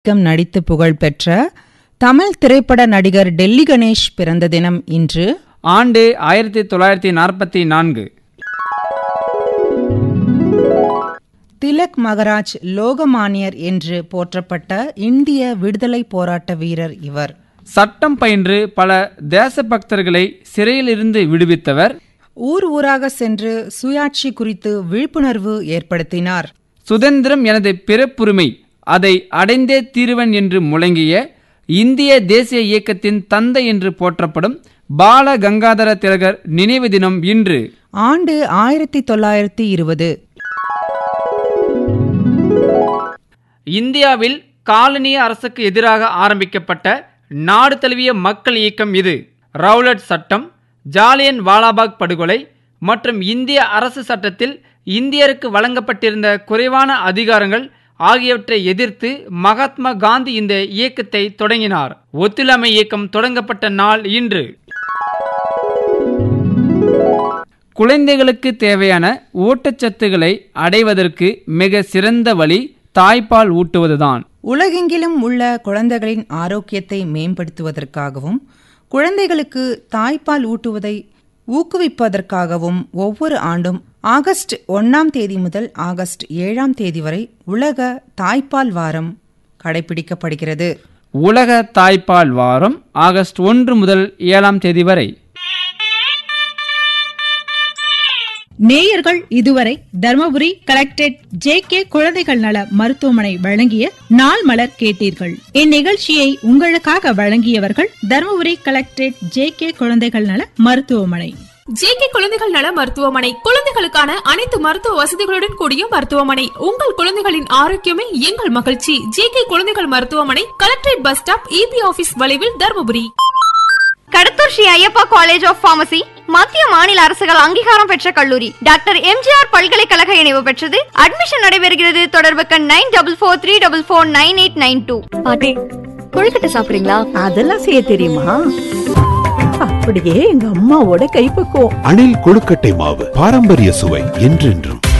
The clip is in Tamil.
கம் நடித்து புகழ்பெற்ற தமிழ் திரைப்பட நடிகர் டெல்லி கணேஷ் பிறந்த தினம் இன்று ஆண்டு ஆயிரத்தி தொள்ளாயிரத்தி நாற்பத்தி நான்கு திலக் மகராஜ் லோகமானியர் என்று போற்றப்பட்ட இந்திய விடுதலை போராட்ட வீரர் இவர் சட்டம் பயின்று பல தேசபக்தர்களை சிறையிலிருந்து விடுவித்தவர் ஊர் ஊராக சென்று சுயாட்சி குறித்து விழிப்புணர்வு ஏற்படுத்தினார் சுதந்திரம் எனது பிறப்புரிமை அதை அடைந்தே தீருவன் என்று முழங்கிய இந்திய தேசிய இயக்கத்தின் தந்தை என்று போற்றப்படும் பால கங்காதர திலகர் நினைவு தினம் இன்று ஆண்டு ஆயிரத்தி தொள்ளாயிரத்தி இருபது இந்தியாவில் காலனிய அரசுக்கு எதிராக ஆரம்பிக்கப்பட்ட நாடு தழுவிய மக்கள் இயக்கம் இது ரவுலட் சட்டம் ஜாலியன் வாலாபாக் படுகொலை மற்றும் இந்திய அரசு சட்டத்தில் இந்தியருக்கு வழங்கப்பட்டிருந்த குறைவான அதிகாரங்கள் ஆகியவற்றை எதிர்த்து மகாத்மா காந்தி இந்த இயக்கத்தை தொடங்கினார் ஒத்துழைமை இயக்கம் தொடங்கப்பட்ட நாள் இன்று குழந்தைகளுக்கு தேவையான ஊட்டச்சத்துக்களை அடைவதற்கு மிக சிறந்த வழி தாய்ப்பால் ஊட்டுவதுதான் உலகெங்கிலும் உள்ள குழந்தைகளின் ஆரோக்கியத்தை மேம்படுத்துவதற்காகவும் குழந்தைகளுக்கு தாய்ப்பால் ஊட்டுவதை ஊக்குவிப்பதற்காகவும் ஒவ்வொரு ஆண்டும் ஆகஸ்ட் ஒன்றாம் தேதி முதல் ஆகஸ்ட் ஏழாம் தேதி வரை உலக தாய்ப்பால் வாரம் கடைபிடிக்கப்படுகிறது உலக தாய்ப்பால் வாரம் ஆகஸ்ட் ஒன்று முதல் ஏழாம் தேதி வரை நேயர்கள் இதுவரை தர்மபுரி கலெக்டரேட் ஜே கே குழந்தைகள் நல மருத்துவமனை வழங்கிய நாள் மலர் கேட்டீர்கள் இந்நிகழ்ச்சியை உங்களுக்காக வழங்கியவர்கள் தர்மபுரி கலெக்டரேட் ஜே கே குழந்தைகள் நல மருத்துவமனை ஜேகே குழந்தைகள் நல மருத்துவமனை குழந்தைகளுக்கான அனைத்து மருத்துவ வசதிகளுடன் கூடிய மருத்துவமனை உங்கள் குழந்தைகளின் ஆரோக்கியமே எங்கள் மகிழ்ச்சி ஜேகே குழந்தைகள் மருத்துவமனை collectorate bus stop EB office வளைவில் Dharmapuri Kadathur Sri Ayyappa college of pharmacy மத்திய மாநில அரசுகள் அங்கீகாரம் பெற்ற கல்லூரி டாக்டர் எம்ஜிஆர் பல்கலைக்கழக இணைவு பெற்றது அட்மிஷன் நடைபெறுகிறது தொடர்புக்கு nine double four three double four nine eight nine two பாட்டி கொழுக்கட்டை சாப்பிடுறீங்களா அதெல்லாம் செய்ய தெரியுமா அப்படியே எங்க அம்மாவோட கைப்பக்குவம் அணில் கொழுக்கட்டை மாவு பாரம்பரிய சுவை என்றென்றும்